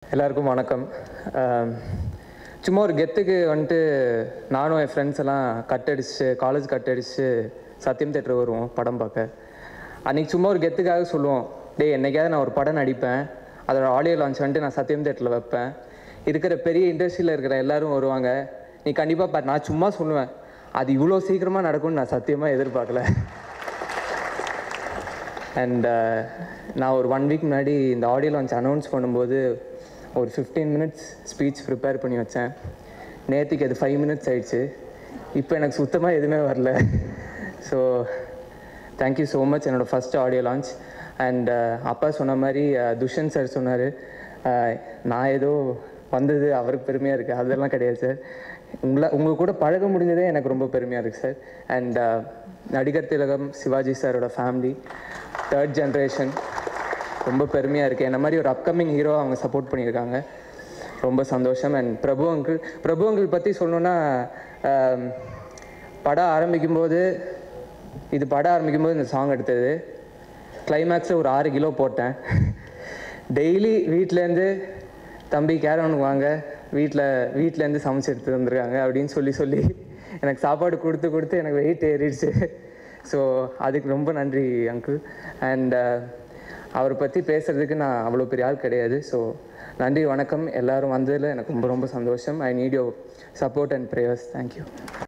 எல்லாருக்கும் வணக்கம் ஆம், சும்மா ஒரு கெத்துக்கு வந்துட்டு நானும் என் ஃப்ரெண்ட்ஸ் எல்லாம் கட் அடிச்சு காலேஜ் கட் அடிச்சு சத்தியம் தேட்டர் வருவோம் படம் பார்க்க அன்றைக்கி சும்மா ஒரு கெத்துக்காக சொல்லுவோம் டேய் என்னைக்காவது நான் ஒரு படம் நடிப்பேன் அதோட ஆடியோ லான்ச் வந்துட்டு நான் சத்தியம் தேட்டரில் வைப்பேன் இருக்கிற பெரிய இண்டஸ்ட்ரியில் இருக்கிற எல்லாரும் வருவாங்க நீ கண்டிப்பாக பாரு நான் சும்மா சொல்லுவேன் அது இவ்வளோ சீக்கிரமாக நடக்கும்னு நான் சத்தியமாக எதிர்பார்க்கல அண்ட் நான் ஒரு ஒன் வீக் முன்னாடி இந்த ஆடியோ லான்ச் அனௌன்ஸ் பண்ணும்போது ஒரு ஃபிஃப்டீன் மினிட்ஸ் ஸ்பீச் ப்ரிப்பேர் பண்ணி வச்சேன் நேற்றுக்கு அது ஃபைவ் மினிட்ஸ் ஆயிடுச்சு இப்போ எனக்கு சுத்தமாக எதுவுமே வரல ஸோ தேங்க்யூ ஸோ மச் என்னோடய ஃபஸ்ட் ஆடியோ லான்ச் அண்ட் அப்பா சொன்ன மாதிரி uh, துஷ்யந்த் சார் சொன்னார் நான் ஏதோ வந்தது அவருக்கு பெருமையாக இருக்குது அதெல்லாம் கிடையாது சார் உங்களை உங்கள் கூட பழக முடிஞ்சதே எனக்கு ரொம்ப பெருமையாக இருக்குது சார் அண்ட் நடிகர் திலகம் சிவாஜி சாரோட ஃபேமிலி தேர்ட் ஜென்ரேஷன் ரொம்ப பெருமையாக இருக்குது என்ன மாதிரி ஒரு அப்கமிங் ஹீரோ அவங்க சப்போர்ட் பண்ணியிருக்காங்க ரொம்ப சந்தோஷம் and Prabhu uncle Prabhu uncle பற்றி சொல்லணுன்னா ஆம், படம் ஆரம்பிக்கும்போது இது படம் ஆரம்பிக்கும்போது இந்த சாங் எடுத்தது கிளைமேக்ஸில் ஒரு ஆறு கிலோ போட்டேன் டெய்லி வீட்டிலேருந்து தம்பி கேரவனுக்கு வாங்க வீட்டில் வீட்டிலேருந்து சமைச்சு எடுத்து வந்திருக்காங்க அப்படின்னு சொல்லி சொல்லி எனக்கு சாப்பாடு கொடுத்து கொடுத்து எனக்கு வெயிட் ஏறிடுச்சு ஸோ அதுக்கு ரொம்ப நன்றி அங்கிள் அண்ட் அவரை பற்றி பேசுகிறதுக்கு நான் அவ்வளோ பெரிய ஆள் கிடையாது ஸோ நன்றி வணக்கம் எல்லாரும் வந்ததில் எனக்கு ரொம்ப ரொம்ப சந்தோஷம் I need your support and prayers thank you